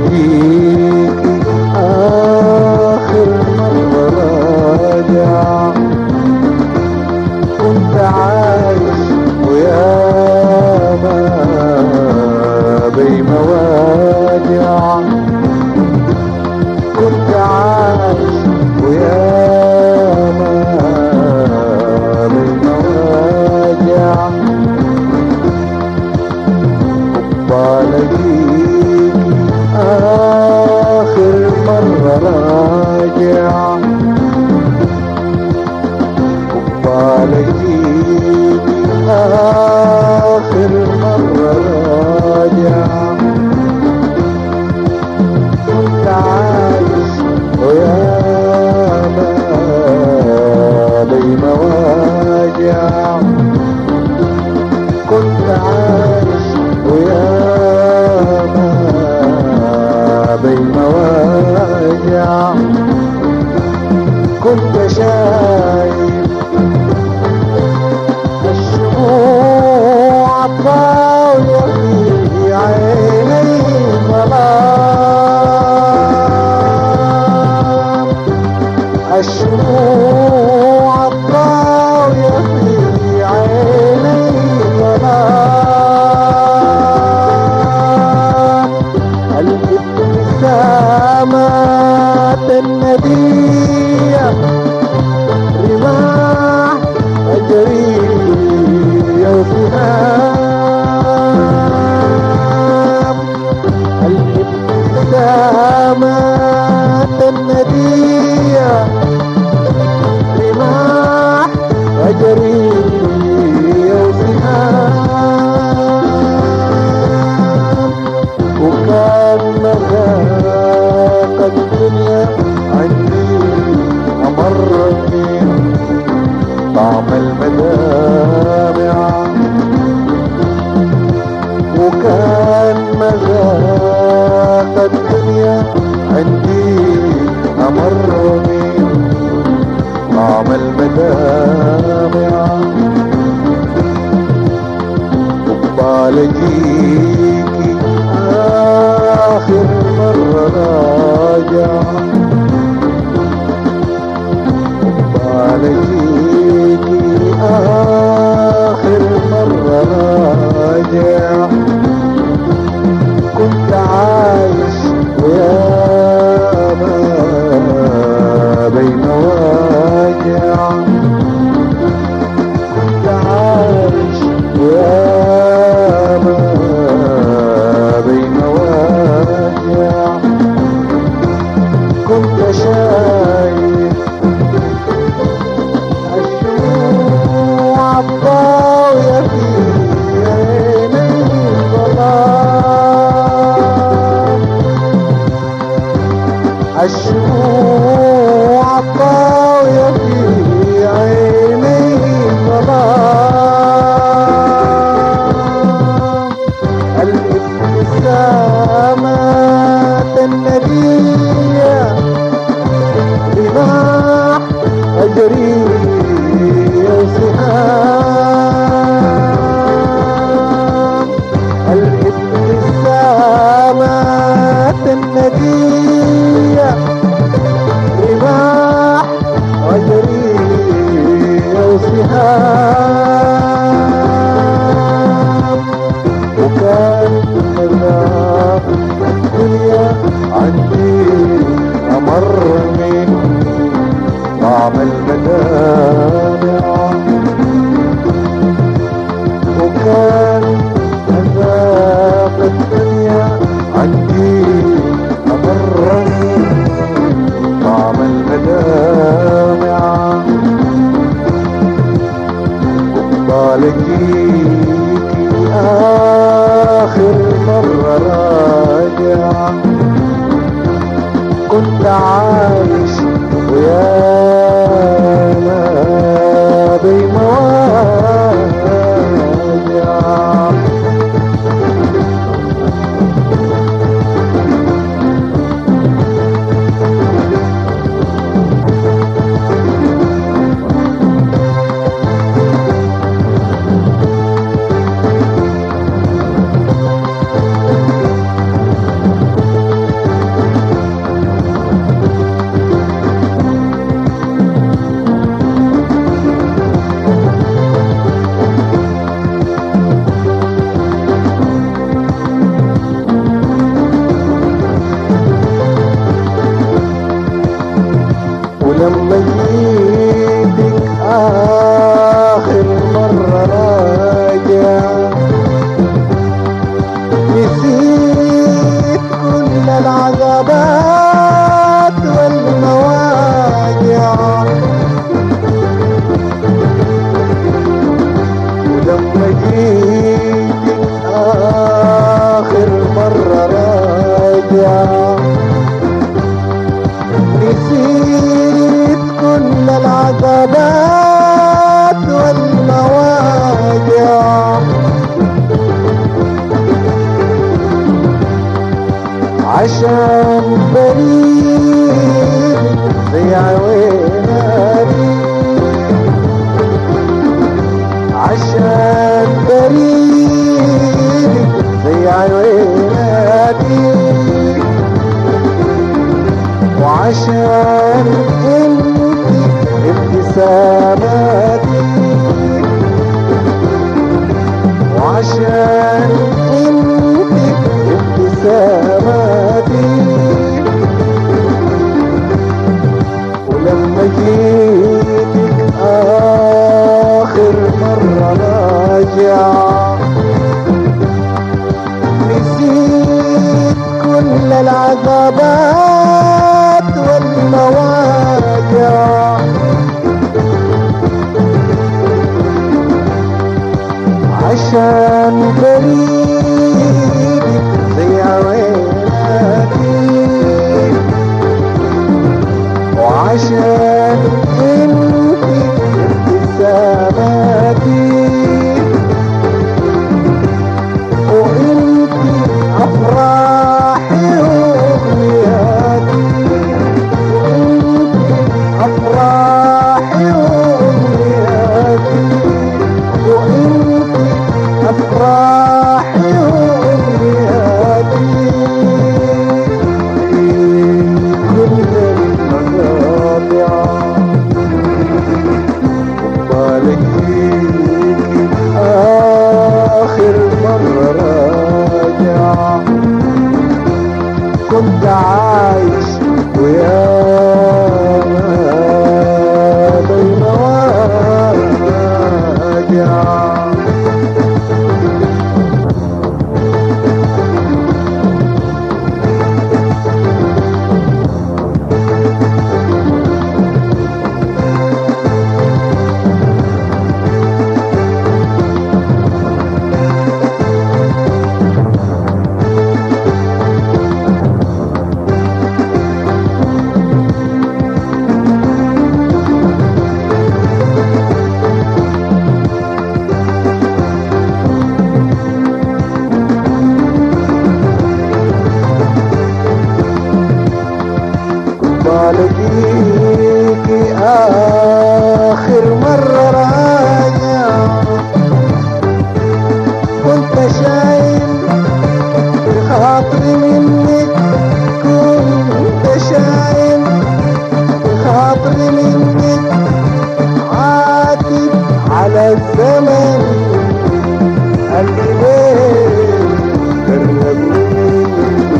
لقيتي آخر مرة راجع كنت عايش وياما بين مواجع كنت عايش وياما بين مواجع بلاقيك آخر مرة راجع بلاقيك آخر مرة راجع كنت عايش وياما بين مواجع كنت عايش وياما بين مواجع كنت شايف الشموع الطاولة في عيني ظلام الشموع الطاولة في عيني ظلام الابتسامات الندية رماح أجرية وسهام الابتسامات الندية رماح أجرية وسهام وكان مذاق الدنيا عندي أمر من طعم المدامع وكان مذاق الدنيا عندي أمر من طعم المدامع بلاقيكي آخر مرة راجع بلاقيكي آخر مرة راجع كنت عايش وياما بين مواجع كنت عايش وياما بين مواجع كنت شايف الشموع الضاوية في عيني الظلام الشموع الضاوية في عيني الظلام الابتسامات الندية رماح أجري وسهام الابتسامات الندية رماح أجري وسهام وكان مذاق الدنيا عندي أمر من طعم المدامع وكان مذاق الدنيا عندي أمر من طعم المدامع بلاقيكي آخر مرة راجع كنت عايش عشان بريد زي عويناتي عشان بريد زي عويناتي وعشان انتي ابتساماتي وعشان انتي ابتساماتي ولما جيتك اخر مرة راجع نسيت كل العذابات والمواجع عشان بريدك زي عويناتي وعشان انتي ابتساماتي وانتي افراحي واغنياتي وانتي افراحي واغنياتي وانتي افراحي واغنياتي في كل المقاطع بلاقيكي آخر مرة راجع كنت عايش ويا بين واجع بلاقيكي آخر مرة راجع كنت شايل بخاطري منك كنت شايل بخاطري منك عاتب على الزمن اللي بين قرب منك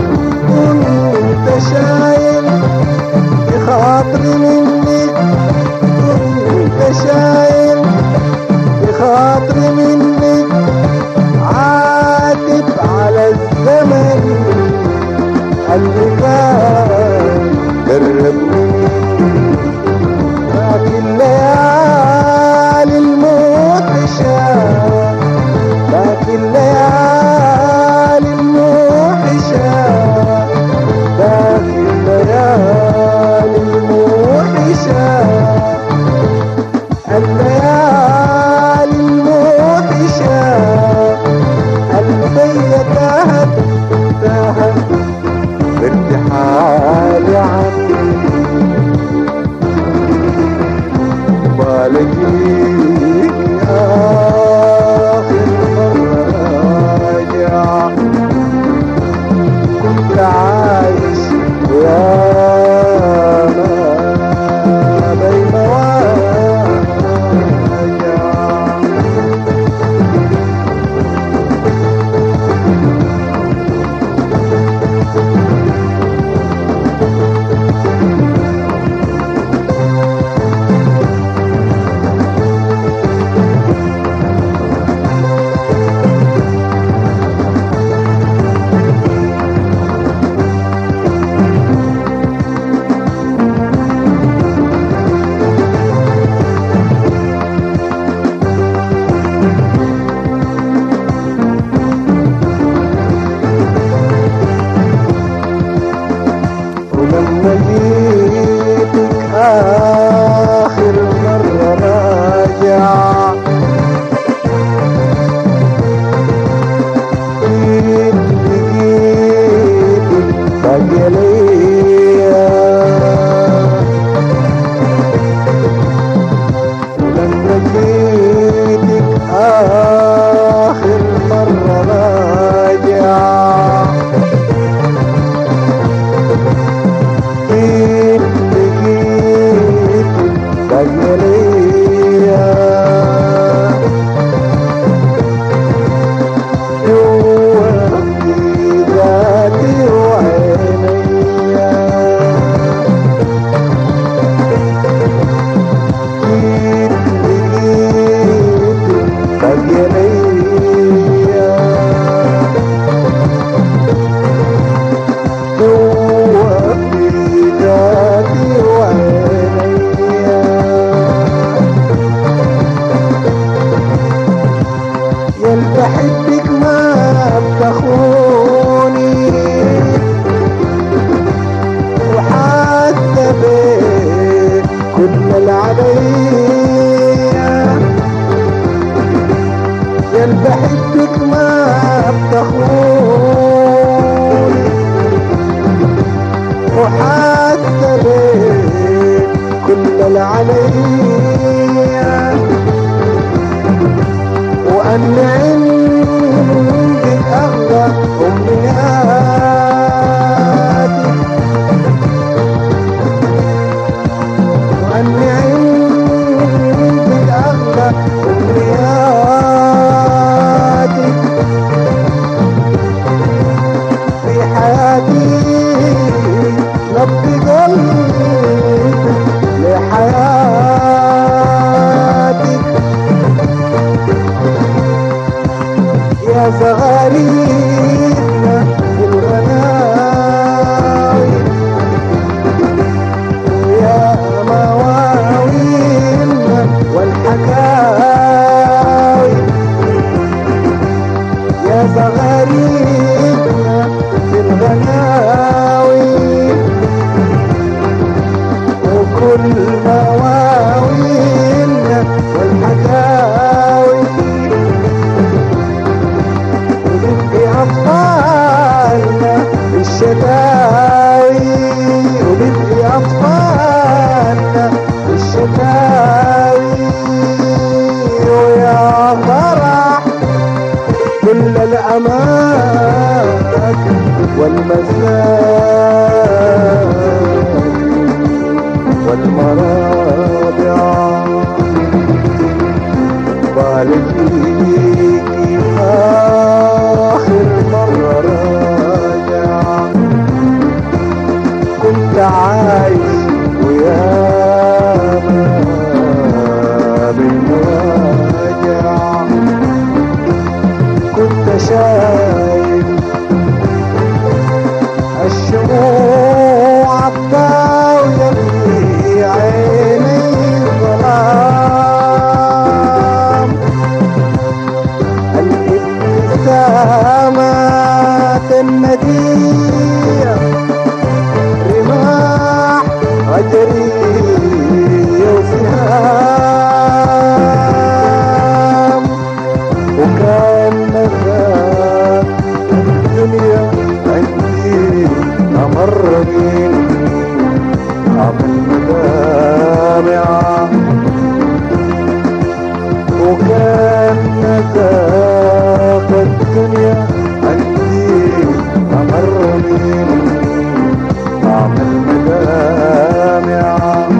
كنت شايل بخاطري منك كنت شايل بخاطري منك عاتب على الزمن اللي كان قرب منك لكن ليالي الموحشة لكن ليالي الموحشة لكن ليالي الموحشة الليالي الموحشة البيت تاهت تاهت بارتحالي عني بلاقيك آخر مرة راجع كنت عايش يا ما بين واجع غريبنا في الغناوي وكل مواويلنا والحكاوي ونبقي أطفالنا بالشتاوي ونبقي أطفالنا بالشتاوي ويا فرح كل الأماكن والمساكن والمرابع بالفيكي آخر مرة راجع كنت عايش وياما بالمراجع كنت شايف الشموع الطاولة في عيني ظلام الابتسامات الندية رماح غجرية وسهام وكان نفاق الدنيا عندي أمر مني عمل مدامع وكان نفاق الدنيا عندي أمر مني عمل مدامع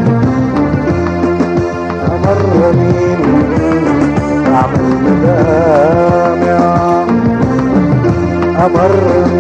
أمر مني عمل مدامع أمر